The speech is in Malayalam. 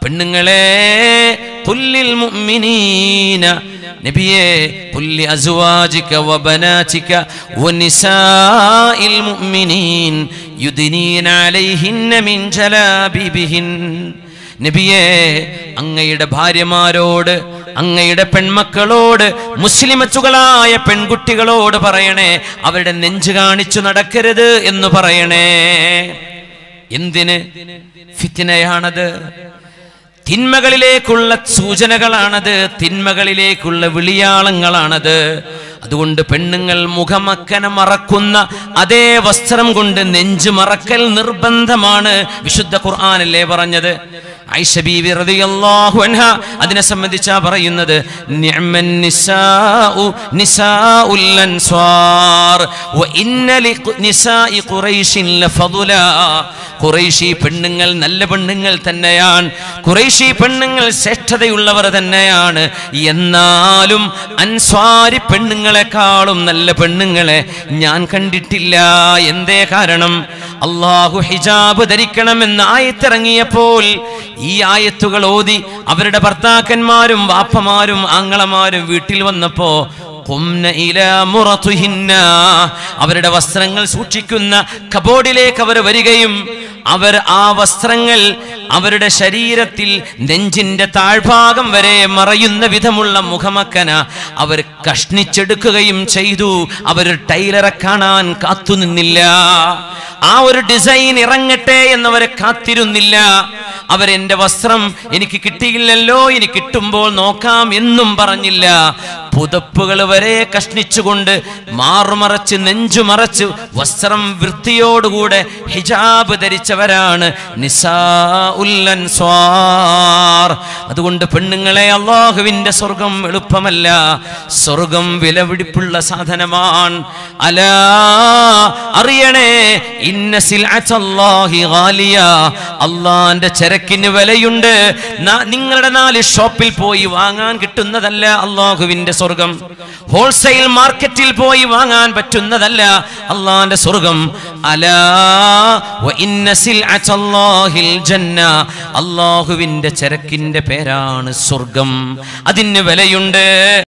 പെണ്ണുങ്ങളെ പുല്ലിൽ മുഅ്മിനീന നബിയെ പുല്ലി അസുവാജിക വബനാതിക വനിസാഇൽ മുഅ്മിനീൻ യുദ്നീന അലൈഹിന്ന മിൻ ജലാബിബിഹിൻ നബിയെ അങ്ങയുടെ ഭാര്യമാരോട് അങ്ങയുടെ പെൺമക്കളോട് മുസ്ലിമച്ചുകളായ പെൺകുട്ടികളോട് പറയണേ അവരുടെ നെഞ്ച് കാണിച്ചു നടക്കരുത് എന്ന് പറയണേ എന്തിന് ഫിത്തിനയാണത് തിന്മകളിലേക്കുള്ള സൂചനകളാണത് തിന്മകളിലേക്കുള്ള വിളിയാളങ്ങളാണത് അതുകൊണ്ട് പെണ്ണുങ്ങൾ മുഖമക്കന മറക്കുന്ന അതേ വസ്ത്രം കൊണ്ട് നെഞ്ചു മറക്കൽ നിർബന്ധമാണ് വിശുദ്ധ ഖുർആനല്ലേ പറഞ്ഞത് ആയിഷ ബീവി റളിയല്ലാഹു അൻഹ അതിനെ സംബന്ധിച്ചാ പറയുന്നത് നിഅമൻ നിസാഉ നിസാഉൽ അൻസ്വാർ വ ഇന്ന ലി നിസാഇ ഖുറൈശിൻ ലഫദുലാ ഖുറൈശി പെണ്ണുങ്ങൾ നല്ല പെണ്ണുങ്ങൾ തന്നെയാണ് ഖുറൈശി പെണ്ണുങ്ങൾ ശ്രേഷ്ഠതയുള്ളവർ തന്നെയാണ് എന്നാലും അൻസ്വാരി പെണ്ണുങ്ങളെക്കാളും നല്ല പെണ്ണുങ്ങളെ ഞാൻ കണ്ടിട്ടില്ല എന്തേ കാരണം അള്ളാഹു ഹിജാബ് ധരിക്കണമെന്ന് ആയത്തിറങ്ങിയപ്പോൾ ഈ ആയത്തുകൾ ഓതി അവരുടെ ഭർത്താക്കന്മാരും വാപ്പമാരും ആങ്ങളമാരും വീട്ടിൽ വന്നപ്പോ ഖുംന ഇലാ മുറത്തുഹിന്ന. അവരുടെ വസ്ത്രങ്ങൾ സൂക്ഷിക്കുന്ന കബോർഡിലേക്ക് അവർ വരികയും അവർ ആ വസ്ത്രങ്ങൾ അവരുടെ ശരീരത്തിൽ നെഞ്ചിന്റെ താഴ്ഭാഗം വരെ മറയുന്ന വിധമുള്ള മുഖമക്കന അവർ കഷ്ണിച്ചെടുക്കുകയും ചെയ്തു അവർ ടൈലറെ കാണാൻ കാത്തുനിന്നില്ല ആ ഒരു ഡിസൈൻ ഇറങ്ങട്ടെ എന്നവരെ കാത്തിരുന്നില്ല അവരെന്റെ വസ്ത്രം എനിക്ക് കിട്ടിയില്ലല്ലോ ഇനി കിട്ടുമ്പോൾ നോക്കാം എന്നും പറഞ്ഞില്ല പുതപ്പുകൾ വരെ കഷ്ണിച്ചുകൊണ്ട് മാറുമറച്ച് നെഞ്ചു മറച്ച് വസ്ത്രം വൃത്തിയോടുകൂടെ ഹിജാബ് ധരിച്ചവരാണ് നിസാ ഉല്ലൻസ്വാർ അതുകൊണ്ട് പെണ്ണുങ്ങളെ അള്ളാഹുവിന്റെ സ്വർഗം എളുപ്പമല്ല സ്വർഗം വിലപിടിപ്പുള്ള സാധനമാണ് അലാ അറിയണേ ഇന്ന സിൽഅത്തല്ലാഹി ഗാലിയ അള്ളാന്റെ ചരക്കിന് വിലയുണ്ട് ന- നിങ്ങളുടെ നാല് ഷോപ്പിൽ പോയി വാങ്ങാൻ കിട്ടുന്നതല്ല അള്ളാഹുവിന്റെ സ്വർഗം ഹോൾസെയിൽ മാർക്കറ്റിൽ പോയി വാങ്ങാൻ പറ്റുന്നതല്ല അള്ളാന്റെ സ്വർഗം അലാ വ ഇന്ന സിൽഅത്തല്ലാഹിൽ ജന്ന അള്ളാഹുവിന്റെ ചരക്കിന്റെ പേരാണ് സ്വർഗം അതിന് വിലയുണ്ട്